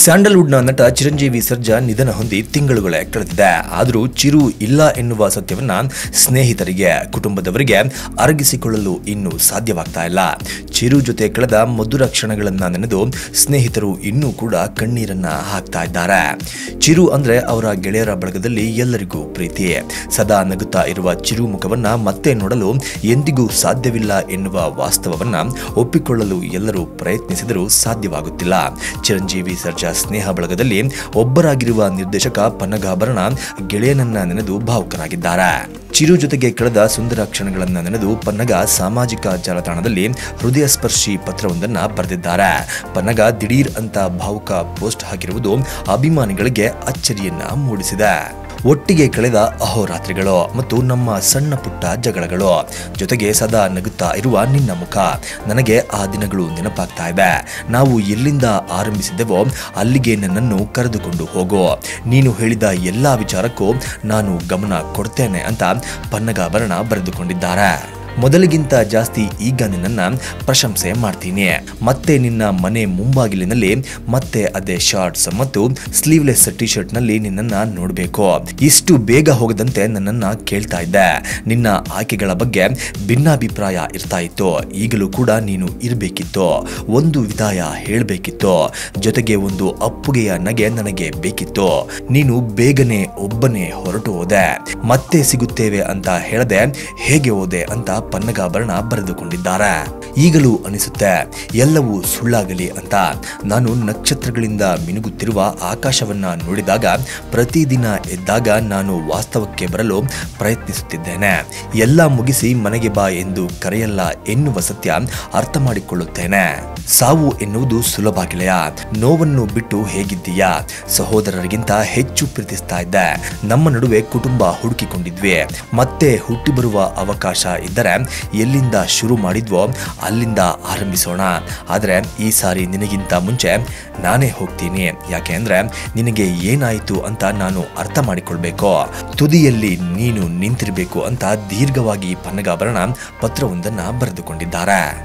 ಸ್ಯಾಂಡಲ್ವುಡ್ನ ನಟ ಚಿರಂಜೀವಿ ಸರ್ಜಾ ನಿಧನ ಹೊಂದಿ ತಿಂಗಳುಗಳೇ ಕಳೆದಿದೆ ಆದರೂ ಚಿರು ಇಲ್ಲ ಎನ್ನುವ ಸತ್ಯವನ್ನ ಸ್ನೇಹಿತರಿಗೆ ಕುಟುಂಬದವರಿಗೆ ಅರಗಿಸಿಕೊಳ್ಳಲು ಇನ್ನೂ ಸಾಧ್ಯವಾಗ್ತಾ ಇಲ್ಲ ಚಿರು ಜೊತೆ ಕಳೆದ ಮಧುರ ಕ್ಷಣಗಳನ್ನ ನೆನೆದು ಸ್ನೇಹಿತರು ಇನ್ನೂ ಕೂಡ ಕಣ್ಣೀರನ್ನ ಹಾಕ್ತಾ ಇದ್ದಾರೆ ಚಿರು ಅಂದ್ರೆ ಅವರ ಗೆಳೆಯರ ಬಳಗದಲ್ಲಿ ಎಲ್ಲರಿಗೂ ಪ್ರೀತಿ ಸದಾ ನಗುತ್ತಾ ಇರುವ ಚಿರು ಮುಖವನ್ನ ಮತ್ತೆ ನೋಡಲು ಎಂದಿಗೂ ಸಾಧ್ಯವಿಲ್ಲ ಎನ್ನುವ ವಾಸ್ತವವನ್ನ ಒಪ್ಪಿಕೊಳ್ಳಲು ಎಲ್ಲರೂ ಪ್ರಯತ್ನಿಸಿದರೂ ಸಾಧ್ಯವಾಗುತ್ತಿಲ್ಲ ಚಿರಂಜೀವಿ ಸರ್ಜಾ ಸ್ನೇಹ ಬಳಗದಲ್ಲಿ ಒಬ್ಬರಾಗಿರುವ ನಿರ್ದೇಶಕ ಪನ್ನಗಾಭರಣ ಗೆಳೆಯನನ್ನ ನೆನೆದು ಭಾವುಕರಾಗಿದ್ದಾರೆ ಚಿರು ಜೊತೆಗೆ ಕಳೆದ ಸುಂದರ ಕ್ಷಣಗಳನ್ನ ನೆನೆದು ಪನ್ನಗ ಸಾಮಾಜಿಕ ಜಾಲತಾಣದಲ್ಲಿ ಹೃದಯ ಸ್ಪರ್ಶಿ ಪತ್ರವೊಂದನ್ನ ಬರೆದಿದ್ದಾರೆ ಪನ್ನಗ ದಿಢೀರ್ ಅಂತ ಭಾವುಕ ಪೋಸ್ಟ್ ಹಾಕಿರುವುದು ಅಭಿಮಾನಿಗಳಿಗೆ ಅಚ್ಚರಿಯನ್ನ ಮೂಡಿಸಿದೆ ಒಟ್ಟಿಗೆ ಕಳೆದ ಅಹೋರಾತ್ರಿಗಳು ಮತ್ತು ನಮ್ಮ ಸಣ್ಣ ಪುಟ್ಟ ಜಗಳಗಳು ಜೊತೆಗೆ ಸದಾ ನಗುತ್ತಾ ಇರುವ ನಿನ್ನ ಮುಖ ನನಗೆ ಆ ದಿನಗಳು ನೆನಪಾಗ್ತಾ ಇದೆ ನಾವು ಎಲ್ಲಿಂದ ಆರಂಭಿಸಿದ್ದೆವೋ ಅಲ್ಲಿಗೆ ನನ್ನನ್ನು ಕರೆದುಕೊಂಡು ಹೋಗು ನೀನು ಹೇಳಿದ ಎಲ್ಲಾ ವಿಚಾರಕ್ಕೂ ನಾನು ಗಮನ ಕೊಡ್ತೇನೆ ಅಂತ ಪನ್ನಗಾಭರಣ ಬರೆದುಕೊಂಡಿದ್ದಾರೆ ಮೊದಲಿಗಿಂತ ಜಾಸ್ತಿ ಈಗ ನಿನ್ನನ್ನ ಪ್ರಶಂಸೆ ಮಾಡ್ತೀನಿ ಮತ್ತೆ ನಿನ್ನ ಮನೆ ಮುಂಬಾಗಿಲಿನಲ್ಲಿ ಮತ್ತೆ ಅದೇ ಶಾರ್ಟ್ಸ್ ಮತ್ತು ಸ್ಲೀವ್ಲೆಸ್ ಟಿ ಶರ್ಟ್ ನಲ್ಲಿ ನಿನ್ನನ್ನ ನೋಡಬೇಕು ಇಷ್ಟು ಬೇಗ ಹೋಗದಂತೆ ನನ್ನನ್ನ ಕೇಳ್ತಾ ಇದ್ದೆ ನಿನ್ನ ಆಯ್ಕೆಗಳ ಬಗ್ಗೆ ಭಿನ್ನಾಭಿಪ್ರಾಯ ಇರ್ತಾ ಇತ್ತು ಈಗಲೂ ಕೂಡ ನೀನು ಇರಬೇಕಿತ್ತು ಒಂದು ವಿದಾಯ ಹೇಳಬೇಕಿತ್ತು ಜೊತೆಗೆ ಒಂದು ಅಪ್ಪುಗೆಯ ನಗೆ ನನಗೆ ಬೇಕಿತ್ತು ನೀನು ಬೇಗನೆ ಒಬ್ಬನೇ ಹೊರಟು ಹೋದೆ ಮತ್ತೆ ಸಿಗುತ್ತೇವೆ ಅಂತ ಹೇಳದೆ ಹೇಗೆ ಹೋದೆ ಅಂತ ಪನ್ನಗಾಭರಣ ಬರೆದುಕೊಂಡಿದ್ದಾರೆ ಈಗಲೂ ಅನಿಸುತ್ತೆ ಎಲ್ಲವೂ ಸುಳ್ಳಾಗಲಿ ಅಂತ ನಾನು ನಕ್ಷತ್ರಗಳಿಂದ ಮಿನುಗುತ್ತಿರುವ ಆಕಾಶವನ್ನ ನೋಡಿದಾಗ ಪ್ರತಿದಿನ ಎದ್ದಾಗ ನಾನು ವಾಸ್ತವಕ್ಕೆ ಬರಲು ಪ್ರಯತ್ನಿಸುತ್ತಿದ್ದೇನೆ ಎಲ್ಲ ಮುಗಿಸಿ ಮನೆಗೆ ಬಾ ಎಂದು ಕರೆಯಲ್ಲ ಎನ್ನುವ ಸತ್ಯ ಅರ್ಥ ಮಾಡಿಕೊಳ್ಳುತ್ತೇನೆ ಸಾವು ಎನ್ನುವುದು ಸುಲಭ ಗೆಳೆಯ ನೋವನ್ನು ಬಿಟ್ಟು ಹೇಗಿದ್ದೀಯಾ ಸಹೋದರರಿಗಿಂತ ಹೆಚ್ಚು ಪ್ರೀತಿಸ್ತಾ ಇದ್ದೆ ನಮ್ಮ ನಡುವೆ ಕುಟುಂಬ ಹುಡುಕಿಕೊಂಡಿದ್ವಿ ಮತ್ತೆ ಹುಟ್ಟಿ ಬರುವ ಅವಕಾಶ ಇದ್ದರೆ ಎಲ್ಲಿಂದ ಶುರು ಮಾಡಿದ್ವೋ ಅಲ್ಲಿಂದ ಆರಂಭಿಸೋಣ ಆದರೆ ಈ ಸಾರಿ ನಿನಗಿಂತ ಮುಂಚೆ ನಾನೇ ಹೋಗ್ತೀನಿ ಯಾಕೆ ಅಂದ್ರೆ ನಿನಗೆ ಏನಾಯಿತು ಅಂತ ನಾನು ಅರ್ಥ ಮಾಡಿಕೊಳ್ಬೇಕು ತುದಿಯಲ್ಲಿ ನೀನು ನಿಂತಿರಬೇಕು ಅಂತ ದೀರ್ಘವಾಗಿ ಪನ್ನಗಾಭರಣ ಪತ್ರವೊಂದನ್ನ ಬರೆದುಕೊಂಡಿದ್ದಾರೆ